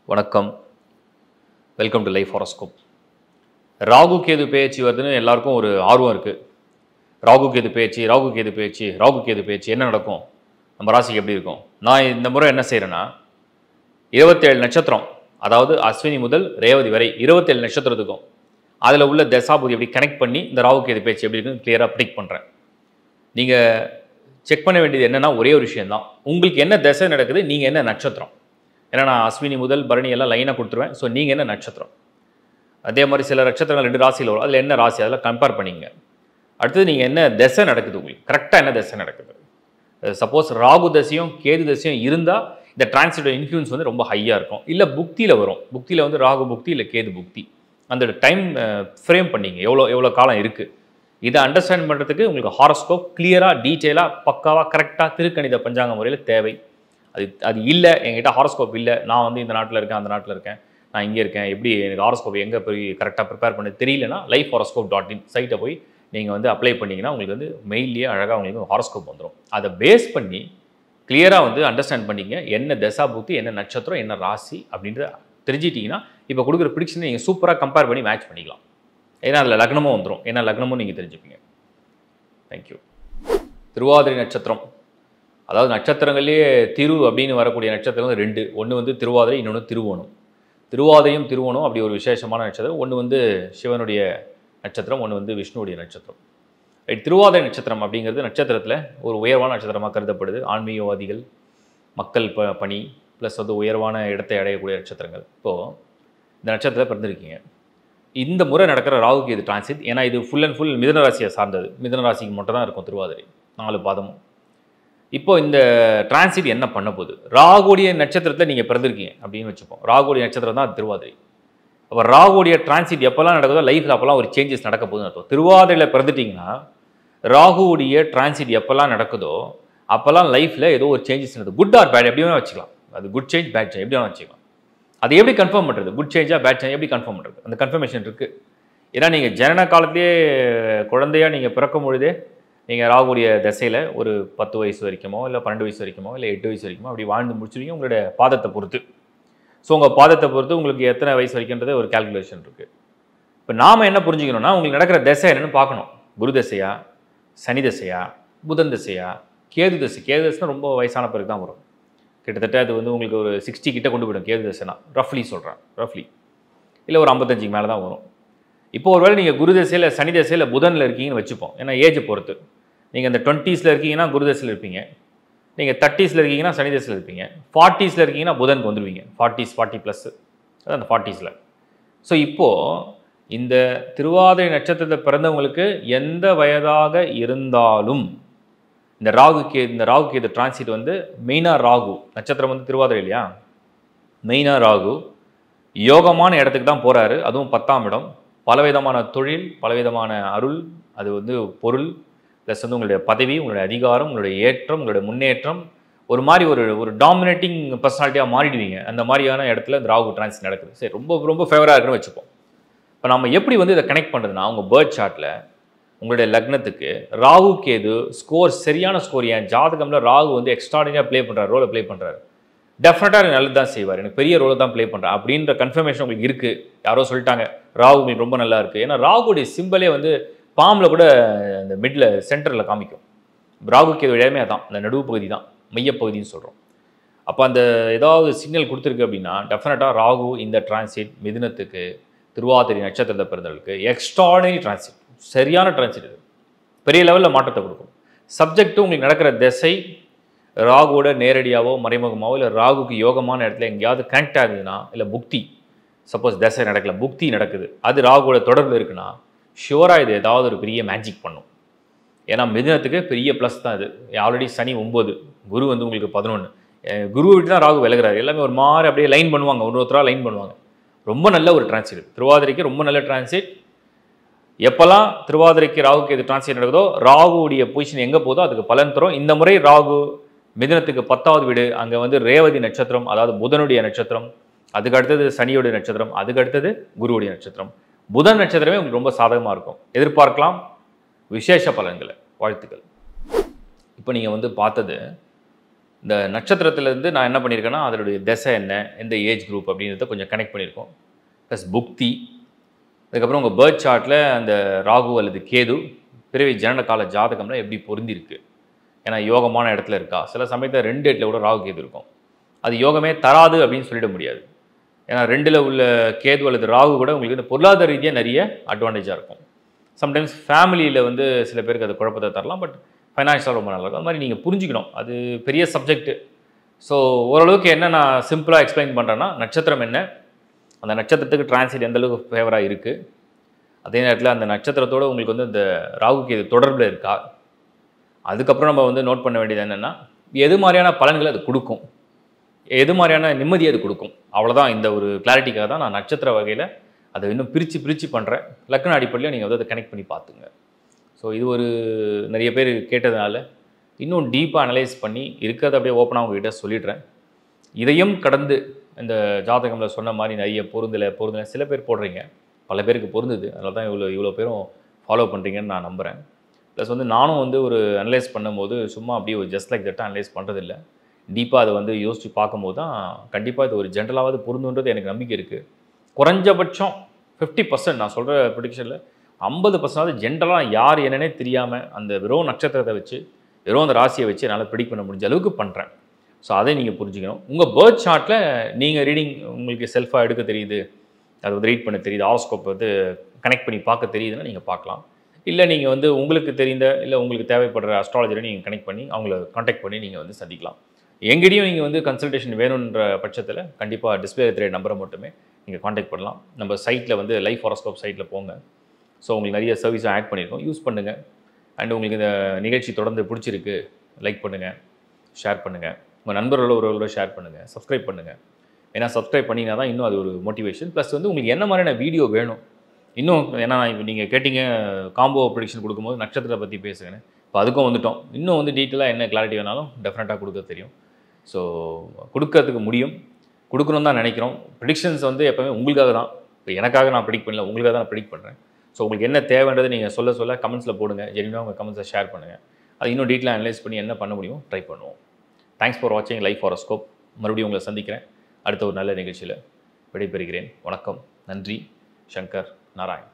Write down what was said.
வணக்கம் welcome to life horoscope Rahu Ketu பேச்சு வருதுன்னு எல்லாருக்கும் ஒரு ஆர்வம் இருக்குது ராகு கேது பேச்சு ராகு கேது பேச்சு ராகு கேது பேச்சு என்ன நடக்கும் நம்ம ராசிக்கு எப்படி இருக்கும் நான் இந்த முறை என்ன செய்கிறேன்னா இருபத்தேழு நட்சத்திரம் அதாவது அஸ்வினி முதல் ரேவதி வரை இருபத்தேழு நட்சத்திரத்துக்கும் அதில் உள்ள தசாபுதி எப்படி கனெக்ட் பண்ணி இந்த ராகு கேது பேச்சு எப்படி இருக்குன்னு கிளியராக ப்ரிடிக் பண்ணுறேன் நீங்கள் செக் பண்ண வேண்டியது என்னன்னா ஒரே ஒரு விஷயம்தான் உங்களுக்கு என்ன தசை நடக்குது நீங்கள் என்ன நட்சத்திரம் ஏன்னா நான் அஸ்வினி முதல் பரணி எல்லாம் லைனாக கொடுத்துருவேன் ஸோ நீங்கள் என்ன நட்சத்திரம் அதே மாதிரி சில நட்சத்திரங்கள் ரெண்டு ராசியில் வரும் அதில் என்ன ராசி அதெல்லாம் கம்பேர் பண்ணிங்க அடுத்தது நீங்கள் என்ன தசை நடக்குது உங்களுக்கு கரெக்டாக என்ன தசை நடக்குது சப்போஸ் ராகு தசையும் கேது தசையும் இருந்தால் இந்த டிரான்சிட்டோட இன்ஃப்ளூயன்ஸ் வந்து ரொம்ப ஹையாக இருக்கும் இல்லை புக்தியில் வரும் புக்தியில் வந்து ராகு புக்தி இல்லை கேது புக்தி அந்த டைம் ஃப்ரேம் பண்ணிங்க எவ்வளோ எவ்வளோ காலம் இருக்குது இதை அண்டர்ஸ்டாண்ட் பண்ணுறதுக்கு உங்களுக்கு ஹாரோஸ்கோப் கிளியராக டீட்டெயிலாக பக்காவாக கரெக்டாக திருக்கணித பஞ்சாங்க முறையில் தேவை அது அது இல்லை என்கிட்ட ஹாரோஸ்கோப் இல்லை நான் வந்து இந்த நாட்டில் இருக்கேன் அந்த நாட்டில் இருக்கேன் நான் இங்கே இருக்கேன் எப்படி எனக்கு ஹாரோஸ்கோப் எங்கே போய் கரெக்டாக ப்ரிப்பேர் பண்ண தெரியலனா லைஃப் ஹாரோஸ்கோப் டாட் இன் சைட்டை போய் நீங்கள் வந்து அப்ளை பண்ணிங்கன்னா உங்களுக்கு வந்து மெயிலே அழகாக உங்களுக்கு ஹாரோஸ்கோப் வந்துடும் அதை பேஸ் பண்ணி கிளியராக வந்து அண்டர்ஸ்டாண்ட் பண்ணிங்க என்ன தசா புத்தி என்ன நட்சத்திரம் என்ன ராசி அப்படின்றத தெரிஞ்சிட்டிங்கன்னா இப்போ கொடுக்குற ப்ரிடிக்ஷனை நீங்கள் சூப்பராக கம்பேர் பண்ணி மேட்ச் பண்ணிக்கலாம் ஏன்னா அதில் லக்னமும் வந்துடும் ஏன்னா லக்னமும் நீங்கள் தெரிஞ்சுப்பீங்க தேங்க்யூ திருவாதிரை நட்சத்திரம் அதாவது நட்சத்திரங்கள்லேயே திரு அப்படின்னு வரக்கூடிய நட்சத்திரம் வந்து ரெண்டு ஒன்று வந்து திருவாதிரை இன்னொன்று திருவோணம் திருவாதிரையும் திருவோணம் அப்படி ஒரு விசேஷமான நட்சத்திரம் ஒன்று வந்து சிவனுடைய நட்சத்திரம் ஒன்று வந்து விஷ்ணுவுடைய நட்சத்திரம் ரைட் திருவாதிரை நட்சத்திரம் அப்படிங்கிறது நட்சத்திரத்தில் ஒரு உயர்வான நட்சத்திரமாக கருதப்படுது ஆன்மீகவாதிகள் மக்கள் ப பணி ப்ளஸ் வந்து உயர்வான இடத்தை அடையக்கூடிய நட்சத்திரங்கள் இப்போது இந்த நட்சத்திரத்தில் பிறந்திருக்கீங்க இந்த முறை நடக்கிற ராகுக்கு இது டிரான்சிட் ஏன்னா இது ஃபுல் அண்ட் ஃபுல் மிதன ராசியை சார்ந்தது மிதன ராசிக்கு மட்டும் தான் இருக்கும் திருவாதிரை நாலு பாதமும் இப்போ இந்த டிரான்சிட் என்ன பண்ண போகுது ராகுடைய நட்சத்திரத்தில் நீங்கள் பிறந்திருக்கீங்க அப்படின்னு வச்சுப்போம் ராகுடைய நட்சத்திரம் தான் திருவாதிரை அப்போ ராகுடைய டிரான்சிட் எப்போல்லாம் நடக்குதோ லைஃப்பில் அப்போல்லாம் ஒரு சேஞ்சஸ் நடக்க போகுதுன்னு அர்த்தம் திருவாதிரையில் பிறந்துட்டிங்கன்னா ராகுவுடைய டிரான்சிட் எப்போல்லாம் நடக்குதோ அப்போல்லாம் லைஃப்பில் ஏதோ ஒரு சேஞ்சஸ் நடக்குது குட் ஆர் பேட் எப்படி வேணால் வச்சுக்கலாம் அது குட் சேஞ்ச் பேட் சேஞ்ச் எப்படி வேணால் வச்சுக்கலாம் அது எப்படி கன்ஃபார்ம் பண்ணுறது குட் சேஞ்சா பேட் சேஞ்ச் எப்படி கன்ஃபார்ம் பண்ணுறது அந்த கன்ஃபர்மேஷன் இருக்குது ஏன்னா நீங்கள் ஜனன காலத்திலேயே குழந்தையாக நீங்கள் பிறக்கும் பொழுதே நீங்கள் ராகுடைய திசையில் ஒரு பத்து வயசு வரைக்குமோ இல்லை பன்னெண்டு வயசு வரைக்குமோ இல்லை எட்டு வயசு வரைக்குமோ அப்படி வாழ்ந்து முடிச்சிருக்கீங்க உங்களுடைய பாதத்தை பொறுத்து ஸோ உங்கள் பாதத்தை பொறுத்து உங்களுக்கு எத்தனை வயசு வரைக்குன்றது ஒரு கால்குலேஷன் இருக்குது இப்போ நாம் என்ன புரிஞ்சுக்கணும்னா உங்களுக்கு நடக்கிற திசை என்னென்னு பார்க்கணும் குரு தசையா சனி தசையா புதன் தசையா கேது தசை கேது தசைனா ரொம்ப வயசான பிறகு தான் வரும் கிட்டத்தட்ட அது வந்து உங்களுக்கு ஒரு சிக்ஸ்டி கிட்ட கொண்டு போயிடும் கேது தசைனா ரஃப்லி சொல்கிறேன் ரஃப்லி இல்லை ஒரு ஐம்பத்தஞ்சுக்கு மேலே தான் வரும் இப்போ ஒருவேளை நீங்கள் குரு தசையில் சனி தசையில் புதனில் இருக்கீங்கன்னு வச்சுப்போம் ஏன்னா ஏஜ் பொறுத்து நீங்கள் இந்த டுவெண்ட்டீஸில் இருக்கீங்கன்னா குரு தசையில் இருப்பீங்க நீங்கள் தேர்ட்டிஸில் இருக்கீங்கன்னா சனி தசையில் இருப்பீங்க ஃபார்ட்டிஸில் இருக்கீங்கன்னா புதனுக்கு வந்துடுவீங்க ஃபார்ட்டிஸ் ஃபார்ட்டி ப்ளஸ் அதான் அந்த ஃபார்ட்டிஸில் ஸோ இப்போது இந்த திருவாதிரை நட்சத்திரத்தில் பிறந்தவங்களுக்கு எந்த வயதாக இருந்தாலும் இந்த ராகுக்கு இந்த ராகுக்கு இது டிரான்சிட் வந்து மெயினாக ராகு நட்சத்திரம் வந்து திருவாதிரை இல்லையா மெயினாக ராகு யோகமான இடத்துக்கு தான் போகிறாரு அதுவும் பத்தாம் இடம் பலவிதமான தொழில் பலவிதமான அருள் அது வந்து பொருள் ப்ளஸ் வந்து உங்களுடைய பதவி உங்களுடைய அதிகாரம் உங்களுடைய ஏற்றம் உங்களுடைய முன்னேற்றம் ஒரு மாதிரி ஒரு ஒரு டாமினேட்டிங் பர்சனாலிட்டியாக மாறிடுவீங்க அந்த மாதிரியான இடத்துல இந்த ராகு டிரான்சிட் நடக்குது சரி ரொம்ப ரொம்ப ஃபேவராக இருக்குன்னு வச்சுப்போம் இப்போ நம்ம எப்படி வந்து இதை கனெக்ட் பண்ணுறதுனா உங்கள் பேர்த் சார்ட்டில் உங்களுடைய லக்னத்துக்கு ராகு கேது ஸ்கோர் சரியான ஸ்கோர் என் ஜாதகமில் ராகு வந்து எக்ஸ்ட்ராடினியாக ப்ளே பண்ணுறாரு ரோலை ப்ளே பண்ணுறாரு டெஃபினட்டாக எனக்கு நல்லது தான் செய்வார் எனக்கு பெரிய ரோலை தான் ப்ளே பண்ணுறேன் அப்படின்ற கன்ஃபர்மேஷன் உங்களுக்கு இருக்குது யாரோ சொல்லிட்டாங்க ராகு உங்களுக்கு ரொம்ப நல்லா இருக்குது ஏன்னா ராகுடைய சிம்பிளே வந்து பாம்பில் கூட அந்த மிடில் சென்டரில் காமிக்கும் ராகு கேது இடமே அதான் அந்த நடுவு பகுதி தான் மையப்பகுதின்னு சொல்கிறோம் அப்போ அந்த ஏதாவது சிக்னல் கொடுத்துருக்கு அப்படின்னா டெஃபினட்டாக ராகு இந்த டிரான்சிட் மிதுனத்துக்கு திருவாதிரை நட்சத்திரத்தை பிறந்தவர்களுக்கு எக்ஸ்ட்ராடனரி டிரான்சிட் சரியான டிரான்சிட் இது பெரிய லெவலில் மாற்றத்தை கொடுக்கும் சப்ஜெக்ட்டு உங்களுக்கு நடக்கிற திசை ராகுவோட நேரடியாவோ மறைமுகமாவோ இல்லை ராகுக்கு யோகமான இடத்துல எங்கேயாவது கனெக்ட் ஆகுதுன்னா இல்லை புக்தி சப்போஸ் தசை நடக்கல புக்தி நடக்குது அது ராகுவோட தொடர்பு இருக்குன்னா ஷுவராக இது ஏதாவது ஒரு பெரிய மேஜிக் பண்ணும் ஏன்னா மிதுனத்துக்கு பெரிய ப்ளஸ் தான் இது ஆல்ரெடி சனி ஒம்பது குரு வந்து உங்களுக்கு பதினொன்று குரு விட்டு தான் ராகு விலகுறாரு எல்லாமே ஒரு மாதிரி அப்படியே லைன் பண்ணுவாங்க ஒரு ஒருத்தராக லைன் பண்ணுவாங்க ரொம்ப நல்ல ஒரு டிரான்சிட் திருவாதிரைக்கு ரொம்ப நல்ல டிரான்சிட் எப்போல்லாம் திருவாதிரைக்கு ராகுக்கு எது டிரான்சிட் நடக்குதோ ராகுவுடைய பொசிஷன் எங்கே போதோ அதுக்கு பலன் தரும் இந்த முறை ராகு மிதுனத்துக்கு பத்தாவது வீடு அங்கே வந்து ரேவதி நட்சத்திரம் அதாவது புதனுடைய நட்சத்திரம் அதுக்கு அடுத்தது சனியுடைய நட்சத்திரம் அதுக்கு அடுத்தது குருவுடைய நட்சத்திரம் புதன் நட்சத்திரமே உங்களுக்கு ரொம்ப சாதகமாக இருக்கும் எதிர்பார்க்கலாம் விசேஷ பலன்களை வாழ்த்துக்கள் இப்போ நீங்கள் வந்து பார்த்தது இந்த நட்சத்திரத்திலேருந்து நான் என்ன பண்ணியிருக்கேன்னா அதனுடைய திசை என்ன எந்த ஏஜ் குரூப் அப்படின்றத கொஞ்சம் கனெக்ட் பண்ணியிருக்கோம் ப்ளஸ் புக்தி அதுக்கப்புறம் உங்கள் பேர்த் சார்ட்டில் அந்த ராகு அல்லது கேது பிறவி ஜனன கால ஜாதகம்ல எப்படி பொருந்திருக்கு ஏன்னா யோகமான இடத்துல இருக்கா சில சமயத்தில் ரெண்டு இடத்துல கூட ராகு கேது இருக்கும் அது யோகமே தராது அப்படின்னு சொல்லிட முடியாது ஏன்னா ரெண்டில் உள்ள கேது அல்லது ராகு கூட உங்களுக்கு இந்த பொருளாதார ரீதியாக நிறைய அட்வான்டேஜாக இருக்கும் சம்டைம்ஸ் ஃபேமிலியில் வந்து சில பேருக்கு அது குழப்பத்தை தரலாம் பட் ஃபைனான்ஷியலாக ரொம்ப நல்லா இருக்கும் அது மாதிரி நீங்கள் புரிஞ்சுக்கணும் அது பெரிய சப்ஜெக்ட் ஸோ ஓரளவுக்கு என்ன நான் சிம்பிளாக எக்ஸ்பிளைன் பண்ணுறேன்னா நட்சத்திரம் என்ன அந்த நட்சத்திரத்துக்கு டிரான்சிட் எந்த அளவுக்கு ஃபேவராக இருக்குது அதே நேரத்தில் அந்த நட்சத்திரத்தோட உங்களுக்கு வந்து இந்த ராகுக்கு இது தொடர்பில் இருக்கா அதுக்கப்புறம் நம்ம வந்து நோட் பண்ண வேண்டியது என்னென்னா எது மாதிரியான பலன்களை அது கொடுக்கும் எது மாதிரியான நிம்மதியை அது கொடுக்கும் அவ்வளோதான் இந்த ஒரு கிளாரிட்டிக்காக தான் நான் நட்சத்திர வகையில் அதை இன்னும் பிரித்து பிரித்து பண்ணுறேன் லக்ன அடிப்படையில் நீங்கள் வந்து அதை கனெக்ட் பண்ணி பார்த்துங்க ஸோ இது ஒரு நிறைய பேர் கேட்டதுனால இன்னும் டீப்பாக அனலைஸ் பண்ணி இருக்கிறத அப்படியே ஓப்பனாக உங்ககிட்ட சொல்லிடுறேன் இதையும் கடந்து இந்த ஜாதகம்ல சொன்ன மாதிரி நிறைய பொருந்தலை பொருந்தலை சில பேர் போடுறீங்க பல பேருக்கு பொருந்துது அதனால தான் இவ்வளோ இவ்வளோ பேரும் ஃபாலோ பண்ணுறீங்கன்னு நான் நம்புகிறேன் ப்ளஸ் வந்து நானும் வந்து ஒரு அனலைஸ் பண்ணும்போது சும்மா அப்படியே ஒரு ஜஸ்ட் லைக் தட்டாக அனலைஸ் பண்ணுறதில்ல டீப்பாக அதை வந்து யோசித்து பார்க்கும்போது தான் கண்டிப்பாக இது ஒரு ஜென்ரலாவது பொருந்துன்றது எனக்கு நம்பிக்கை இருக்குது குறைஞ்சபட்சம் ஃபிஃப்டி பர்சன்ட் நான் சொல்கிற ப்ரிடிக்ஷனில் ஐம்பது பர்சன்டாவது ஜென்ரலாக யார் என்னன்னே தெரியாமல் அந்த வெறும் நட்சத்திரத்தை வச்சு வெறும் அந்த ராசியை வச்சு என்னால் ப்ரிடிக் பண்ண முடிஞ்ச அளவுக்கு பண்ணுறேன் ஸோ அதை நீங்கள் புரிஞ்சுக்கணும் உங்கள் பேர்த் சார்ட்டில் நீங்கள் ரீடிங் உங்களுக்கு செல்ஃபாக எடுக்க தெரியுது அது வந்து ரீட் பண்ண தெரியுது ஆரோஸ்கோப் வந்து கனெக்ட் பண்ணி பார்க்க தெரியுதுன்னா நீங்கள் பார்க்கலாம் இல்லை நீங்கள் வந்து உங்களுக்கு தெரிந்த இல்லை உங்களுக்கு தேவைப்படுற அஸ்ட்ராலஜரை நீங்கள் கனெக்ட் பண்ணி அவங்கள காண்டாக்ட் பண்ணி நீங்கள் வந்து சந்திக்கலாம் எங்கேயும் நீங்கள் வந்து கன்சல்டேஷன் வேணுன்ற பட்சத்தில் கண்டிப்பாக டிஸ்பிளே தெரிய நம்பரை மட்டுமே நீங்கள் காண்டாக்ட் பண்ணலாம் நம்ம சைட்டில் வந்து லைஃப் ஹாரோஸ்கோப் சைட்டில் போங்க ஸோ உங்களுக்கு நிறைய சர்வீஸும் ஆட் பண்ணியிருக்கோம் யூஸ் பண்ணுங்கள் அண்ட் உங்களுக்கு இந்த நிகழ்ச்சி தொடர்ந்து பிடிச்சிருக்கு லைக் பண்ணுங்கள் ஷேர் பண்ணுங்கள் உங்கள் நண்பர்களோட ஒருவரோட ஷேர் பண்ணுங்கள் சப்ஸ்கிரைப் பண்ணுங்கள் ஏன்னா சப்ஸ்கிரைப் பண்ணினா தான் இன்னும் அது ஒரு மோட்டிவேஷன் ப்ளஸ் வந்து உங்களுக்கு என்ன மாதிரியான வீடியோ வேணும் இன்னும் ஏன்னா இப்போ நீங்கள் கேட்டிங்க காம்போ ப்ரிடிக்ஷன் கொடுக்கும்போது நட்சத்திரத்தை பற்றி பேசுங்கன்னு இப்போ அதுக்கும் வந்துட்டோம் இன்னும் வந்து டீட்டெயிலாக என்ன கிளாரிட்டி வேணாலும் டெஃபினட்டாக கொடுக்க தெரியும் ஸோ கொடுக்கறதுக்கு முடியும் கொடுக்கணும் தான் நினைக்கிறோம் ப்ரிடிக்ஷன்ஸ் வந்து எப்போவுமே உங்களுக்காக தான் இப்போ எனக்காக நான் ப்ரிடிக் பண்ணல உங்களுக்காக தான் நான் ப்ரிடிக் பண்ணுறேன் ஸோ உங்களுக்கு என்ன தேவைன்றதை நீங்கள் சொல்ல சொல்ல கமெண்ட்ஸில் போடுங்க ஜெனிவாக உங்கள் கமெண்ட்ஸை ஷேர் பண்ணுங்கள் அது இன்னும் டீட்டெயிலாக அனலைஸ் பண்ணி என்ன பண்ண முடியும் ட்ரை பண்ணுவோம் தேங்க்ஸ் ஃபார் வாட்சிங் லைஃப் ஹாரோஸ்கோப் மறுபடியும் உங்களை சந்திக்கிறேன் அடுத்த ஒரு நல்ல நிகழ்ச்சியில் விடைபெறுகிறேன் வணக்கம் நன்றி சங்கர் நாராயண்